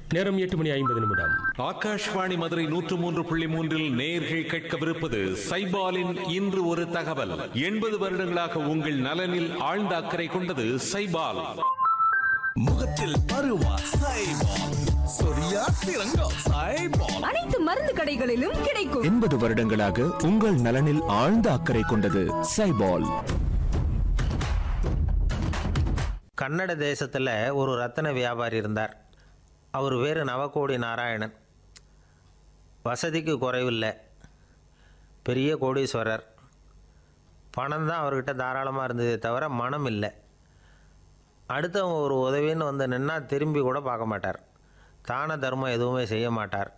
நேரம் எட்டு மணி ஐம்பது நிமிடம் ஆகாஷ்வாணி மதுரை நூற்று மூன்று புள்ளி மூன்றில் நேர்கள் கேட்கவிருப்பது சைபாலின் இன்று ஒரு தகவல் எண்பது வருடங்களாக உங்கள் நலனில் ஆழ்ந்த அக்கறை கொண்டது சைபால் முகத்தில் பருவா சைபால் சொரியா சிறங்கம் சைபால் அனைத்து மருந்து கடைகளிலும் கிடைக்கும் எண்பது வருடங்களாக உங்கள் நலனில் ஆழ்ந்த அக்கறை கொண்டது சைபால் கன்னட தேசத்தில் ஒரு ரத்தின வியாபாரி இருந்தார் அவர் பேர் நவகோடி நாராயணன் வசதிக்கு குறைவில்லை பெரிய கோடீஸ்வரர் பணம் தான் அவர்கிட்ட தாராளமாக இருந்ததே தவிர மனம் இல்லை அடுத்தவங்க ஒரு உதவின்னு வந்து நின்னா திரும்பி கூட பார்க்க மாட்டார் தான தர்மம் எதுவுமே செய்ய மாட்டார்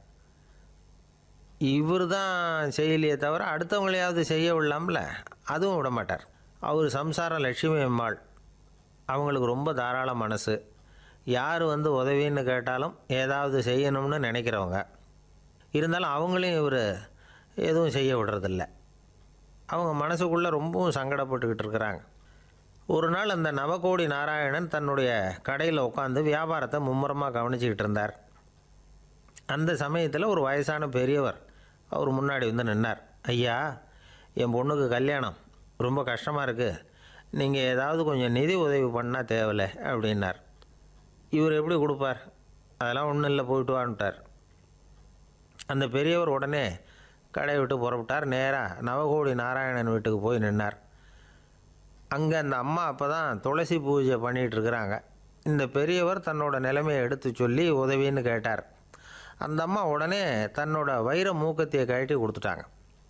இவர் தான் செய்யலையே தவிர அடுத்தவங்களையாவது செய்ய விடலாம்ல அதுவும் விட மாட்டார் அவர் சம்சாரம் லட்சுமி அம்மாள் அவங்களுக்கு ரொம்ப தாராள மனசு யார் வந்து உதவின்னு கேட்டாலும் ஏதாவது செய்யணும்னு நினைக்கிறவங்க இருந்தாலும் அவங்களையும் இவர் எதுவும் செய்ய விடுறதில்ல அவங்க மனசுக்குள்ளே ரொம்பவும் சங்கடப்பட்டுக்கிட்டு இருக்கிறாங்க ஒரு நாள் அந்த நவகோடி நாராயணன் தன்னுடைய கடையில் உட்காந்து வியாபாரத்தை மும்முரமாக கவனிச்சிக்கிட்டு இருந்தார் அந்த சமயத்தில் ஒரு வயசான பெரியவர் அவர் முன்னாடி வந்து நின்னார் ஐயா என் பொண்ணுக்கு கல்யாணம் ரொம்ப கஷ்டமாக இருக்குது நீங்கள் ஏதாவது கொஞ்சம் நிதி உதவி பண்ணால் தேவையில்ல அப்படின்னார் இவர் எப்படி கொடுப்பார் அதெல்லாம் ஒன்றும் இல்லை போயிட்டு வான்ட்டார் அந்த பெரியவர் உடனே கடை விட்டு புறப்பட்டார் நேராக நவகோடி நாராயணன் வீட்டுக்கு போய் நின்னார் அங்கே அந்த அம்மா அப்போ தான் துளசி பூஜை பண்ணிகிட்டு இருக்கிறாங்க இந்த பெரியவர் தன்னோட நிலைமையை எடுத்து சொல்லி உதவின்னு கேட்டார் அந்த அம்மா உடனே தன்னோட வைர மூக்கத்தையை கழட்டி கொடுத்துட்டாங்க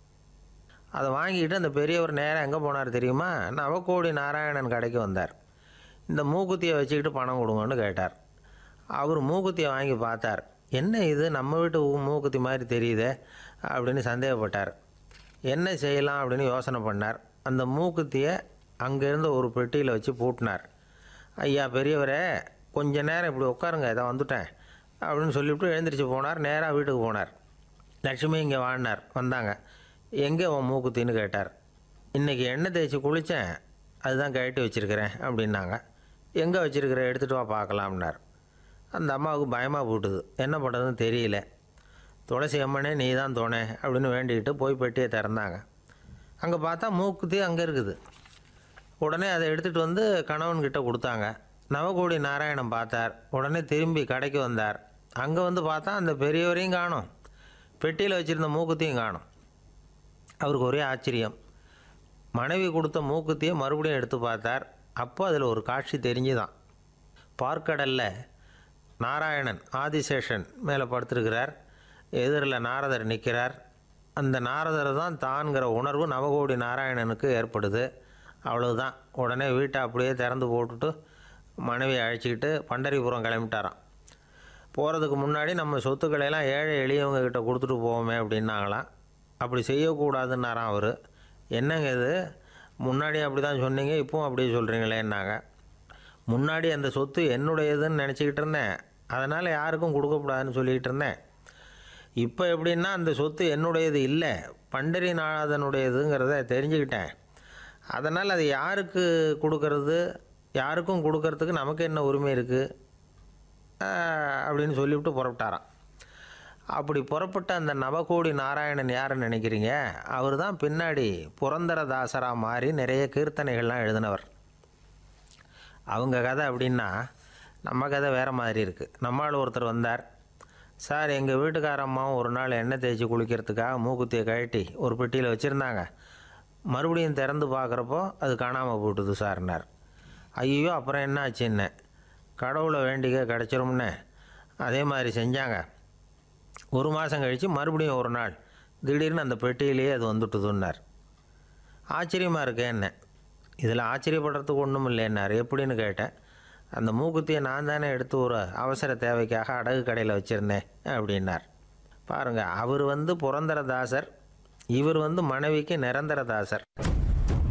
அதை வாங்கிட்டு அந்த பெரியவர் நேராக எங்கே போனார் தெரியுமா நவகோடி நாராயணன் கடைக்கு வந்தார் இந்த மூக்குத்தியை வச்சுக்கிட்டு பணம் கொடுங்கன்னு கேட்டார் அவர் மூக்குத்தியை வாங்கி பார்த்தார் என்ன இது நம்ம வீட்டு ஊ- மூக்குத்தி மாதிரி தெரியுதே அப்படின்னு சந்தேகப்பட்டார் என்ன செய்யலாம் அப்படின்னு யோசனை பண்ணார் அந்த மூக்குத்தியை அங்கேருந்து ஒரு பெட்டியில் வச்சு பூட்டினார் ஐயா பெரியவரே கொஞ்ச நேரம் இப்படி உட்காருங்க இதை வந்துட்டேன் அப்படின்னு சொல்லிவிட்டு எழுந்திரிச்சு போனார் நேராக வீட்டுக்கு போனார் லட்சுமி இங்கே வாழ்னார் வந்தாங்க எங்கே உன் மூக்குத்தின்னு கேட்டார் இன்றைக்கி எண்ணெய் தேய்ச்சி குளித்தேன் அதுதான் கழட்டி வச்சுருக்கிறேன் அப்படின்னாங்க எங்கே வச்சுருக்கிற எடுத்துகிட்டு வா பார்க்கலாம்னார் அந்த அம்மாவுக்கு பயமாக போட்டுது என்ன பண்ணுறதுன்னு தெரியல துளசி அம்மனே நீ தான் தோணே அப்படின்னு வேண்டிக்கிட்டு போய் பெட்டியை திறந்தாங்க அங்கே பார்த்தா மூக்குத்தி அங்கே இருக்குது உடனே அதை எடுத்துகிட்டு வந்து கணவன்கிட்ட கொடுத்தாங்க நவகோடி நாராயணன் பார்த்தார் உடனே திரும்பி கடைக்கு வந்தார் அங்கே வந்து பார்த்தா அந்த பெரியவரையும் காணும் பெட்டியில் வச்சுருந்த மூக்குத்தியும் காணும் அவருக்கு ஒரே ஆச்சரியம் மனைவி கொடுத்த மூக்குத்தியை மறுபடியும் எடுத்து பார்த்தார் அப்போ அதில் ஒரு காட்சி தெரிஞ்சுதான் பார்க்கடலில் நாராயணன் ஆதிசேஷன் மேலே படுத்திருக்கிறார் எதிரில் நாரதர் நிற்கிறார் அந்த நாரதர் தான் தான்கிற உணர்வு நவகோடி நாராயணனுக்கு ஏற்படுது அவ்வளவுதான் உடனே வீட்டை அப்படியே திறந்து போட்டுட்டு மனைவியை அழைச்சிக்கிட்டு பண்டரிபுரம் கிளம்பிட்டாராம் போகிறதுக்கு முன்னாடி நம்ம சொத்துக்களை எல்லாம் ஏழை எளியவங்க கிட்ட கொடுத்துட்டு போவோமே அப்படின்னாங்களாம் அப்படி செய்யக்கூடாதுன்னாராம் அவர் என்னங்க இது முன்னாடி அப்படி தான் சொன்னீங்க இப்பவும் அப்படியே சொல்கிறீங்களேன்னாங்க முன்னாடி அந்த சொத்து என்னுடையதுன்னு நினச்சிக்கிட்டு இருந்தேன் அதனால் யாருக்கும் கொடுக்கக்கூடாதுன்னு சொல்லிக்கிட்டு இருந்தேன் இப்போ எப்படின்னா அந்த சொத்து என்னுடையது இல்லை பண்டரிநாதனுடையதுங்கிறத தெரிஞ்சுக்கிட்டேன் அதனால் அது யாருக்கு கொடுக்கறது யாருக்கும் கொடுக்கறதுக்கு நமக்கு என்ன உரிமை இருக்குது அப்படின்னு சொல்லிவிட்டு புறப்பட்டாராம் அப்படி புறப்பட்ட அந்த நவகோடி நாராயணன் யாருன்னு நினைக்கிறீங்க அவர் தான் பின்னாடி புரந்தரதாசராக மாறி நிறைய கீர்த்தனைகள்லாம் எழுதினவர் அவங்க கதை அப்படின்னா நம்ம கதை வேறு மாதிரி இருக்குது நம்மால் ஒருத்தர் வந்தார் சார் எங்கள் வீட்டுக்காரம்மாவும் ஒரு நாள் எண்ணெய் தேய்ச்சி குளிக்கிறதுக்காக மூக்குத்தியை கழட்டி ஒரு பெட்டியில் வச்சுருந்தாங்க மறுபடியும் திறந்து பார்க்குறப்போ அது காணாமல் போட்டுது சார்னார் ஐயோ அப்புறம் என்ன ஆச்சுன்னு கடவுளை வேண்டிக்க கிடச்சிரும்னு அதே மாதிரி செஞ்சாங்க ஒரு மாதம் கழித்து மறுபடியும் ஒரு நாள் திடீர்னு அந்த பெட்டியிலேயே அது வந்துட்டுதுன்னார் ஆச்சரியமாக இருக்கு என்ன இதில் ஆச்சரியப்படுறதுக்கு ஒன்றும் இல்லைன்னார் எப்படின்னு கேட்டேன் அந்த மூக்குத்தியை நான் தானே எடுத்து ஒரு அவசர தேவைக்காக அடகு கடையில் வச்சுருந்தேன் அப்படின்னார் பாருங்கள் அவர் வந்து புரந்தரதாசர் இவர் வந்து மனைவிக்கு நிரந்தரதாசர்